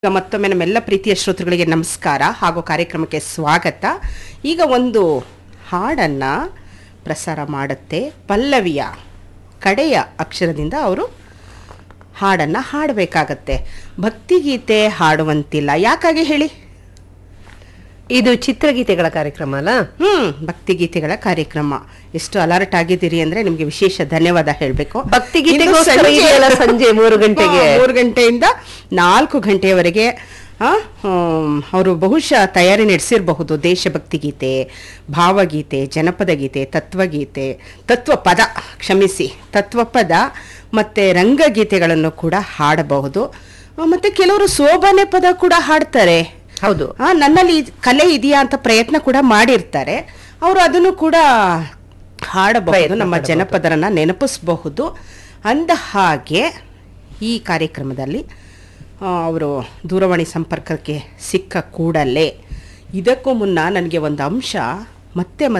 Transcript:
ಈಗ ಮತ್ತೊಮ್ಮೆ ನಮ್ಮೆಲ್ಲ ಪ್ರೀತಿಯ ಶ್ರೋತೃಗಳಿಗೆ ನಮಸ್ಕಾರ ಹಾಗೂ ಕಾರ್ಯಕ್ರಮಕ್ಕೆ ಸ್ವಾಗತ ಈಗ ಒಂದು ಹಾಡನ್ನ ಪ್ರಸಾರ ಮಾಡುತ್ತೆ ಪಲ್ಲವಿಯ ಕಡೆಯ ಅಕ್ಷರದಿಂದ ಅವರು ಹಾಡನ್ನ ಹಾಡಬೇಕಾಗತ್ತೆ ಭಕ್ತಿಗೀತೆ ಹಾಡುವಂತಿಲ್ಲ ಯಾಕಾಗಿ ಹೇಳಿ ಇದು ಚಿತ್ರಗೀತೆಗಳ ಕಾರ್ಯಕ್ರಮ ಅಲ್ಲ ಹ್ಮ್ ಭಕ್ತಿಗೀತೆಗಳ ಕಾರ್ಯಕ್ರಮ ಎಷ್ಟು ಅಲರ್ಟ್ ಆಗಿದ್ದೀರಿ ಅಂದ್ರೆ ನಿಮ್ಗೆ ವಿಶೇಷ ಧನ್ಯವಾದ ಹೇಳ್ಬೇಕು ಭಕ್ತಿಗೀತೆಗೋಸ್ಕರ ಇಂದು ಸಂಜೆ- ಇದೆಯಲ್ಲ ಸಂಜೆ ಮೂರು ಗಂಟೆಗೆ. ಹಾ, ಮೂರು ಗಂಟೆಯಿಂದ ನಾಲ್ಕು ಗಂಟೆಯವರೆಗೆ ಅವರು ಬಹುಶಃ ತಯಾರಿ ನಡೆಸಿರಬಹುದು ದೇಶಭಕ್ತಿ ಗೀತೆ ಭಾವಗೀತೆ ಜನಪದ ಗೀತೆ ತತ್ವಗೀತೆ ತತ್ವಪದ ಕ್ಷಮಿಸಿ ತತ್ವಪದ ಮತ್ತೆ ರಂಗಗೀತೆಗಳನ್ನು ಕೂಡ ಹಾಡಬಹುದು ಆ, ಮತ್ತೆ ಕೆಲವರು ಸೋಬಾನೆ ಪದ ಕೂಡ ಹಾಡ್ತಾರೆ ಹೌದು ಆ, ನನ್ನಲ್ಲಿ ಇದ್- ಕಲೆ ಇದೆಯಾ ಅಂತ ಪ್ರಯತ್ನ ಕೂಡ ಮಾಡಿರ್ತಾರೆ ಅವರು ಅದನ್ನು ಕೂಡ ಹಾಡಬಹುದು ಪ್ರಯತ್ನ ನಮ್ಮ ಪಡಬಹುದು. ಜನಪದರನ್ನ ನೆನಪಿಸಬಹುದು ಅಂದ ಹಾಗೆ ಈ ಕಾರ್ಯಕ್ರಮದಲ್ಲಿ ಅವರು ದೂರವಾಣಿ ಸಂಪರ್ಕಕ್ಕೆ ಸಿಕ್ಕ ಕೂಡಲೇ ಇದಕ್ಕೂ ಮುನ್ನ ನನಗೆ ಒಂದು ಅಂಶ ಮತ್ತೆ